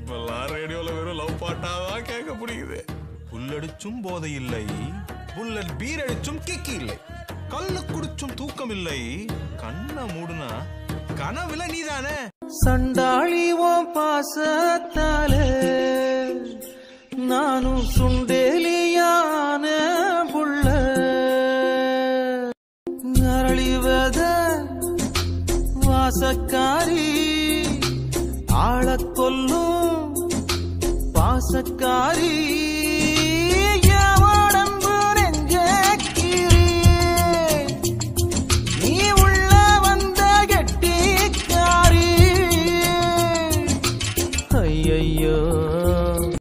இப்பெல்லாம் ரேடியோல வெறும் லவ் பாட்டாதான் கேட்க பிடிக்குது புல்லடிச்சும் போதை இல்லை புல்லட் பீர் அடிச்சும் கிக்கி இல்லை கல்லு குடிச்சும் தூக்கம் இல்லை கண்ணை மூடுனா கனவுல நீதானே சண்டாளி ஓம் பாசத்தாலே நானும் சுண்டேலியான புள்ள அரளிவத வாசக்காரி ஆளக் கொல்லும் பாசக்காரி